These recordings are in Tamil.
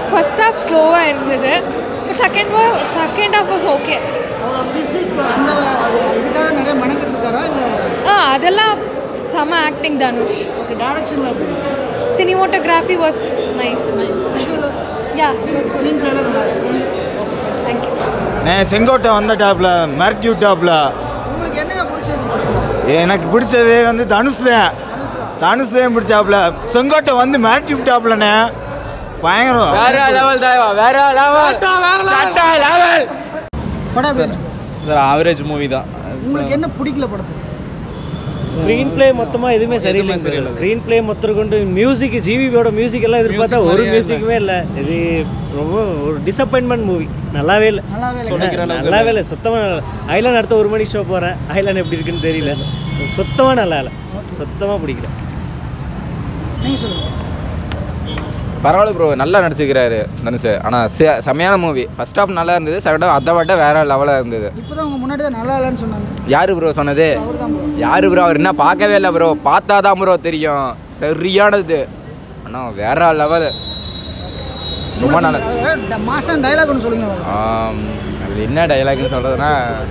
ஃபர்ஸ்ட் ஹாஃப் ஸ்லோவாக இருந்தது second second half was okay அவரோட ஃபிசிக் அந்த இதுக்காக நிறைய மெனக்கிட்டு இருக்காரா இல்லை ஆ அதெல்லாம் செம ஆக்டிங் தனுஷ் ஓகே டேரக்ஷனில் எப்படி cinematography was nice nice visual yeah screen பிளேல நல்லா இருக்கு தேங்க்யூ நான் செங்கோட்டை வந்த டாப்ல மிரட்டி விட்டாப்ல உங்களுக்கு என்னங்க பிடிச்சிருக்கு படத்தில் எனக்கு பிடிச்சது வந்து தனுஷ் தான் தனுஷ் தான் பிடிச்சாப்ல செங்கோட்டை வந்து மிரட்டி விட்டாப்லண்ணே பயங்கரம் வேற லெவல் தலைவா வேற லெவல் சட்டா லெவல் படம் எப்படி இருந்துச்சு? சார் ஆவரேஜ் மூவி தான் உங்களுக்கு என்ன பிடிக்கல படத்தில் ஸ்க்ரீன் ப்ளே மொத்தமாக எதுவுமே சரியில்லை சார் ஸ்க்ரீன் ப்ளே மொத்தம் கொண்டு மியூசிக் ஜிவியோட மியூசிக் எல்லாம் எதிர்பார்த்தா ஒரு மியூசிக்குமே இல்லை இது ரொம்ப ஒரு டிசப்பாயின்மெண்ட் மூவி நல்லாவே இல்லை நல்லாவே இல்லை. நல்லாவே இல்லை சுத்தமாக ஐலாண்ட் அடுத்த ஒரு மணிக்கு ஷோ போகிறேன் ஐலாண்ட் எப்படி இருக்குன்னு தெரியல சுத்தமாக நல்லா இல்லை சுத்தமாக பிடிக்கல நீங்கள் சொல்லுங்கள் பரவாயில்ல ப்ரோ நல்லா நடிச்சிருக்கிறாரு தனுஷ் ஆனால் செமையான மூவி ஃபர்ஸ்ட் ஹாஃப் நல்லா இருந்தது செகண்ட் ஹாஃப் அதை விட வேற லெவலாக இருந்தது இப்போ தான் உங்கள் முன்னாடி தான் நல்லா இல்லைன்னு சொன்னாங்க யாரு ப்ரோ சொன்னது அவர் தான் bro. யாரு ப்ரோ அவர் என்ன பார்க்கவே இல்லை ப்ரோ பார்த்தா தான் ப்ரோ தெரியும் சரியானது ஆனால் வேற லெவல் ரொம்ப நல்லா அதாவது ட- மாசம் டைலாக் ஒன்று சொல்லுங்க மேடம். ஆம், அது என்ன டைலாக்னு சொல்கிறதுனா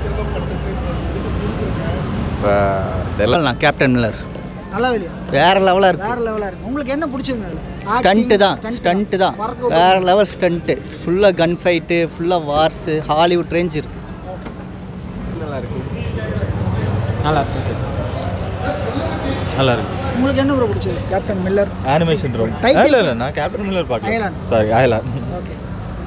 இப்போ தெரியல நான் கேப்டன் மில்லர் நல்லா இல்லையா வேற லெவலாக இருக்கு வேற லெவலாக இருக்கு உங்களுக்கு என்ன பிடிச்சிருங்க அதில் ஸ்டண்ட்டு தான் ஸ்டண்ட்டு தான் வேற லெவல் ஸ்டண்ட்டு ஃபுல்லாக கன் ஃபைட்டு ஃபுல்லாக வார்ஸு ஹாலிவுட் ரேஞ்ச் இருக்கு நல்லா இருக்கு நல்லா இருக்கு உங்களுக்கு என்ன ப்ரோ பிடிச்சது கேப்டன் மில்லர் அனிமேஷன் ரொம்ப Title? இல்லை இல்லை நான் கேப்டன் மில்லர் Island. பார்க்கல சாரி ஆயலான் ஓகே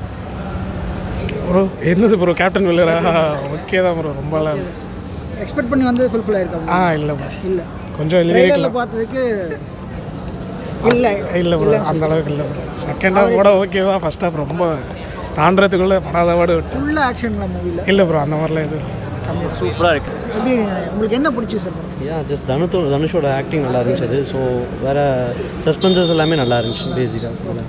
ப்ரோ என்னது ப்ரோ கேப்டன் மில்லரா ஓகே தான் ப்ரோ ரொம்பலாம் இல்ல. எக்ஸ்பெக்ட் பண்ணி வந்து ஃபுல்ஃபில் ஆயிருக்காங்க ஆ இல்லை ப்ரோ இல்லை கொஞ்சம் ட்ரெயிலரில் எழுதிருக்கலாம் பார்த்ததுக்கு இல்லை இல்லை ப்ரோ அந்த அளவுக்கு இல்லை ப்ரோ செகண்ட் ஹாஃப் கூட ஓகே தான் ஃபர்ஸ்ட் ஹாஃப் ரொம்ப தாண்டறதுக்குள்ளே படாத பாடு விட்டு ஃபுல்லாக ஆக்ஷனில் மூவியில் இல்லை ப்ரோ அந்த மாதிரிலாம் எதுவும் இல்லை சூப்பராக இருக்கு எப்படி உங்களுக்கு என்ன பிடிச்சி சார் ஏன் ஜஸ்ட் தனுத்தோ தனுஷோட ஆக்டிங் நல்லா இருந்துச்சு அது ஸோ வேறு சஸ்பென்சஸ் எல்லாமே நல்லா இருந்துச்சு பேசிக்காக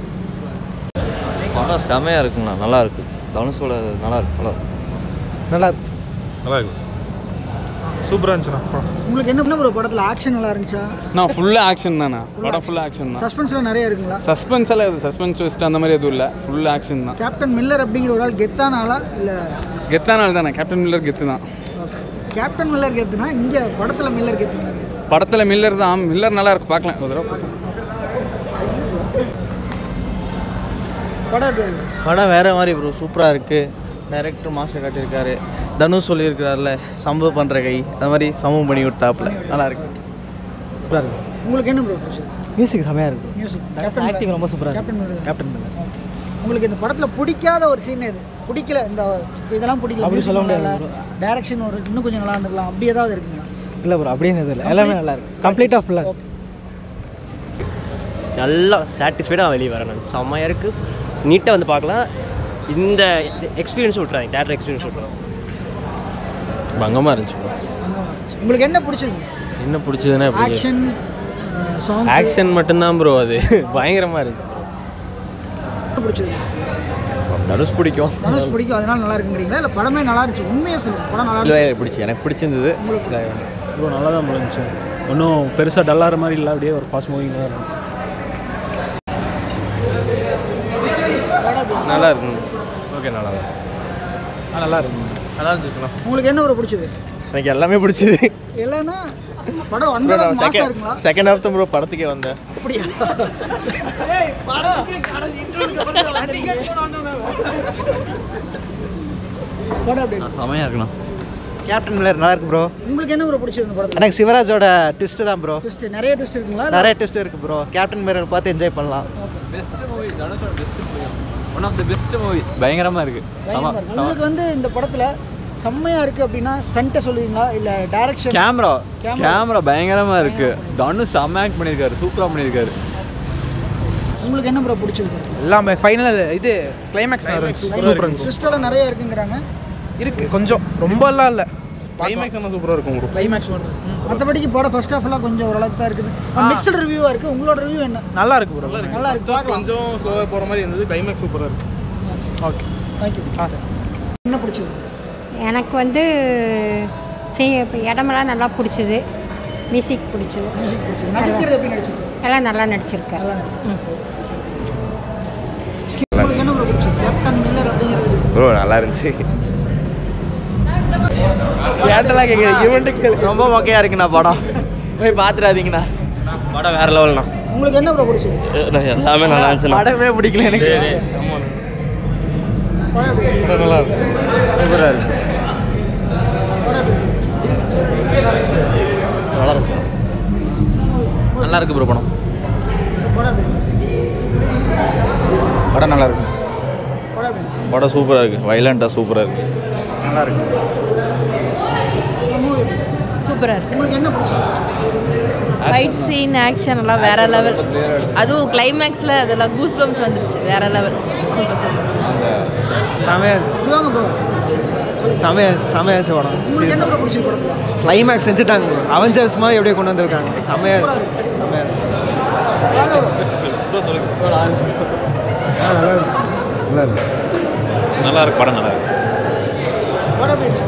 படம் செமையாக இருக்குங்கண்ணா நல்லா இருக்கு தனுஷோட நல்லா இருக்கு நல்லா இருக்கு நல்லா இருக்கு நல்லா இருக்கு சூப்பராக இருந்துச்சுண்ணா படம் உங்களுக்கு என்ன என்ன ப்ரோ படத்தில் ஆக்ஷன் நல்லா இருந்துச்சா நான் ஃபுல்லாக ஆக்ஷன் தானே படம் ஃபுல்லாக ஆக்ஷன் தான் சஸ்பென்ஸ்லாம் நிறைய இருக்குங்களா சஸ்பென்ஸ் எல்லாம் இது சஸ்பென்ஸ் ட்விஸ்ட் அந்த மாதிரி எதுவும் இல்லை ஃபுல் ஆக்ஷன் தான் கேப்டன் மில்லர் அப்படிங்கிற ஒரு ஆள் கெத்தான ஆளா இல்லை கெத்தான ஆள் தானே கேப்டன் மில்லர் கெத்து தான் கேப்டன் மில்லர் கெத்துனா இங்கே படத்தில் மில்லர் கெத்துனா படத்தில் மில்லர் தான் மில்லர் நல்லா இருக்கு பார்க்கலாம் ஒரு தடவை பார்க்கலாம். படம் எப்படி இருக்கு படம் வேற மாதிரி ப்ரோ சூப்பராக இருக்கு டைரக்டர் மாஸ்டர் காட்டியிருக்காரு தனுஷ் சொல்லியிருக்கிறார்ல சம்பவம் பண்ணுற கை அது மாதிரி சம்பவம் பண்ணி விட்டாப்புல நல்லா இருக்கு உங்களுக்கு என்ன ப்ரோ பிடிச்சது மியூசிக் செமையாக இருக்கு மியூசிக் ஆக்டிங் ரொம்ப சூப்பராக கேப்டன் மில்லர் கேப்டன் மில்லர் உங்களுக்கு இந்த படத்தில் பிடிக்காத ஒரு சீன் எது பிடிக்கல இந்த இப்ப இதெல்லாம் பிடிக்கல அப்படி சொல்ல முடியாது டேரக்ஷன் ஒரு இன்னும் கொஞ்சம் நல்லா இருந்திருக்கலாம் அப்படி ஏதாவது இருக்குங்களா இல்லை ப்ரோ அப்படின்னு எதுவும் இல்லை எல்லாமே நல்லா இருக்கு கம்ப்ளீட்டாக ஃபுல்லாக நல்லா சாட்டிஸ்ஃபைடாக வெளியே வரேன் செம்மையாக இருக்குது நீட்டாக வந்து பார்க்கலாம் இந்த எக்ஸ்பீரியன்ஸ் விட்றாங்க தேட்டர் எக்ஸ்பீரியன்ஸ் விட்றாங்க பங்கமாக இருந்துச்சு bro. உங்களுக்கு என்ன பிடிச்சது என்ன பிடிச்சதுன்னா ஆக்ஷன் சாங்ஸ் ஆக்ஷன் மட்டும்தான் ப்ரோ அது பயங்கரமாக இருந்துச்சு பிடிச்சது தனுஷ் பிடிக்கும் தனுஷ் பிடிக்கும் அதனால நல்லா இருக்குங்கிறீங்களா இல்லை படமே நல்லா இருந்துச்சு உண்மையாக சொல்லுங்க படம் நல்லா இல்லை இருந்துச்சு பிடிச்சி எனக்கு பிடிச்சிருந்தது ப்ரோ நல்லா தான் முடிஞ்சுச்சு ஒன்றும் பெருசாக டல்லாகிற மாதிரி இல்லை அப்படியே ஒரு ஃபாஸ்ட் மூவிங் தான் இருந்துச்சு நல்லா இருக்குங்க ஓகே நல்லா தான் நல்லா இருக்கு நல்லா இருந்துச்சுண்ணா உங்களுக்கு என்ன ஒரு பிடிச்சது எனக்கு எல்லாமே பிடிச்சது இல்லைன்னா படம் வந்த அளவுக்கு மாசா இருக்குங்களா செகண்ட் ஹாஃப் தான் ப்ரோ படத்துக்கே வந்தேன் அப்படியா படம் எப்படி இருக்கு? செமையாக இருக்குண்ணா கேப்டன் மில்லர் நல்லா இருக்கு ப்ரோ உங்களுக்கு என்ன ஒரு பிடிச்சது இந்த படத்தில் எனக்கு சிவராஜோட ட்விஸ்ட்டு தான் ப்ரோ ட்விஸ்ட் நிறைய ட்விஸ்ட் இருக்குங்களா நிறைய ட்விஸ்ட் இருக்கு ப்ரோ கேப்டன் மில்லர் பார்த்து என்ஜாய் பண்ணலாம் பெஸ்ட் மூவி தனுஷோட best movie one of the best movie பயங்கரமாக இருக்குது பயங்கரமா இருக்கு. உங்களுக்கு வந்து இந்த படத்தில் செம்மையா இருக்கு அப்படின்னா ஸ்டண்ட்டை சொல்லுவீங்களா இல்லை டைரக்ஷன் கேமரா Camera. கேமரா பயங்கரமாக இருக்குது தனுஷ் செம்ம ஆக்ட் பண்ணியிருக்காரு சூப்பராக பண்ணியிருக்காரு உங்களுக்கு என்ன ப்ரோ பிடிச்சிருக்கு எல்லாமே ஃபைனல் இது கிளைமேக்ஸ் சூப்பர் இருந்துச்சு ட்விஸ்டோட நிறைய இருக்குங்கிறாங்க இருக்கு கொஞ்சம் ரொம்பலாம் இல்லை கிளைமேக்ஸ் என்ன சூப்பராக இருக்கும் ப்ரோ கிளைமேக்ஸ் மற்றபடிக்கு படம் ஃபர்ஸ்ட் ஹாஃப்லாம் கொஞ்சம் ஓரளவுக்கு தான் இருக்குது மிக்சட் ரிவ்யூவாக இருக்குது உங்களோட ரிவ்யூ என்ன நல்லா இருக்கு ப்ரோ நல்லா இருக்கு பார்க்கலாம் கொஞ்சம் ஸ்லோவாக போகிற மாதிரி இருந்தது கிளைமேக்ஸ் சூப்பராக இருக்கு ஓகே தேங்க்யூ என்ன பிடிச்சது எனக்கு வந்து சி இடமெல்லாம் நல்லா பிடிச்சது மியூசிக் பிடிச்சது மியூசிக் பிடிச்சது நடிக்கிறது எப்படி நடிச்சது எல்லாம் நல்லா நடிச்சிருக்கேன் நல்லா நடிச்சது ப்ரோ நல்லா இருந்துச்சு ஏட்டெல்லாம் கேட்குது இவன்ட்டு கேளு ரொம்ப மொக்கையாக இருக்குண்ணா படம் போய் பார்த்துடாதீங்கண்ணா படம் வேறு லெவல்ண்ணா உங்களுக்கு என்ன ப்ரோ பிடிச்சது எல்லாமே நல்லா இருந்துச்சுண்ணா படமே பிடிக்கல எனக்கு நல்லா இருக்கு சூப்பராக இருக்கு நல்லா இருந்துச்சு நல்லா இருக்கு ப்ரோ படம் படம் நல்லா இருக்கு படம் சூப்பராக இருக்குது வைலண்ட்டாக சூப்பராக இருக்குது நல்லா இருக்கு சூப்பராக இருக்கு உங்களுக்கு என்ன பிடிச்சது ஃபைட் சீன் ஆக்ஷன் எல்லாம் வேற லெவல் அதுவும் கிளைமேக்ஸில் அதெல்லாம் கூஸ் பம்ஸ் வந்துருச்சு வேற லெவல் சூப்பர் சூப்பர் செமையாக இருந்துச்சு இவாங்க ப்ரோ செமையாக இருந்துச்சு செமையாக இருந்துச்சு படம் உங்களுக்கு என்ன ப்ரோ பிடிச்சது படத்தில் கிளைமேக்ஸ் செஞ்சுட்டாங்க bro. அவெஞ்சர்ஸ் மாதிரி எப்படியே கொண்டு வந்திருக்காங்க செமையாக இருக்கு செமையாக இருக்கு நல்லா இருந்துச்சு நல்லா இருந்துச்சு நல்லா இருக்கு படம் நல்லா இருக்கு படம் எப்படி இருந்துச்சு?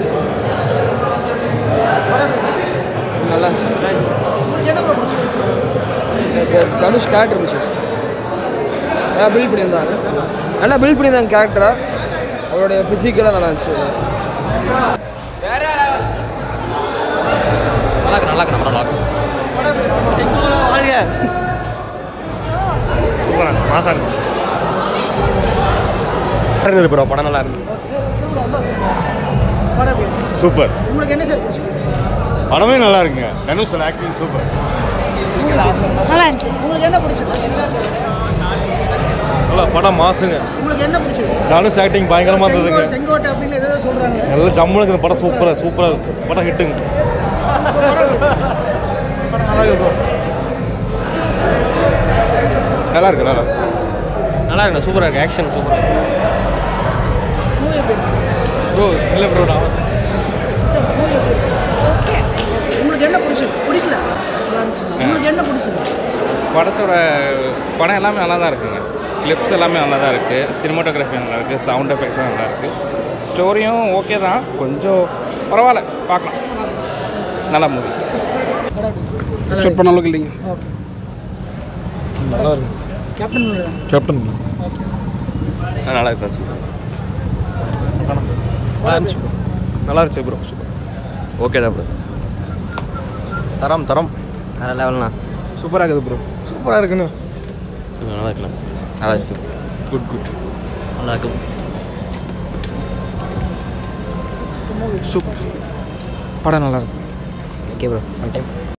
படம் எப்படி இருந்துச்சு? நல்லா இருந்துச்சு உங்களுக்கு என்ன ப்ரோ பிடிச்சது எனக்கு தனுஷ் கேரக்டர் பிடிச்சிச்சு நல்லா பில்ட் பண்ணியிருந்தாங்க நல்லா பில்ட் பண்ணியிருந்தாங்க கேரக்டரை அவருடைய ஃபிசிக்கலாக நல்லா இருந்துச்சு நல்லா இருக்கு நல்லா இருக்கு நல்லா இருக்கு சூப்பராக மாசாக இருந்துச்சு இருந்தது ப்ரோ படம் நல்லா இருந்தது படம் எப்படி இருந்துச்சு சூப்பர் உங்களுக்கு என்ன சார் பிடிச்சது படமே நல்லா இருக்குங்க தனுஷ் ஆக்டிங் சூப்பர் நல்லா இருந்துச்சு உங்களுக்கு என்ன பிடிச்சது நல்லா படம் மாசுங்க உங்களுக்கு என்ன பிடிச்சது தனுஷ் ஆக்டிங் பயங்கரமாக இருந்ததுங்க செங்கோட்டை- செங்கோட்டை அப்படின்னு ஏதோ சொல்றாங்க எல்லாம் ஜம்முன்னு இருக்குது படம் சூப்பராக சூப்பராக இருக்கு படம் ஹிட்டுங்க நல்லா இருக்கு நல்லா இருக்கு நல்லா இருக்குண்ணா சூப்பராக இருக்கு ஆக்ஷன் சூப்பராக இருக்கு ப்ரோ இல்லை ப்ரோ நான் ஓகே உங்களுக்கு என்ன பிடிச்சது பிடிக்கல உங்களுக்கு என்ன பிடிச்சது படத்தோட படம் எல்லாமே நல்லா தான் இருக்குங்க கிளிப்ஸ் எல்லாமே நல்லா தான் இருக்குது சினிமாட்டோகிராஃபி நல்லா இருக்குது சவுண்ட் எஃபெக்ட்ஸும் நல்லா இருக்குது ஸ்டோரியும் ஓகே தான் கொஞ்சம் பரவாயில்ல பார்க்கலாம் நல்ல மூவி ஷூட் பண்ண அளவுக்கு இல்லைங்க ஓகே நல்லா இருக்கு கேப்டன் கேப்டன் நல்லா இருக்கு சூப்பர் நல்லா இருந்துச்சு ப்ரோ நல்லா இருந்துச்சு ப்ரோ சூப்பர் ஓகே தான் ப்ரோ தரம் தரம் வேறு லெவல்ண்ணா சூப்பராக இருக்குது ப்ரோ சூப்பராக இருக்குண்ணா நல்லா இருக்குண்ணா நல்லா இருந்துச்சு குட் குட் நல்லா இருக்கு சூப்பர் படம் நல்லா இருக்கு ஓகே ப்ரோ ஒன் டைம்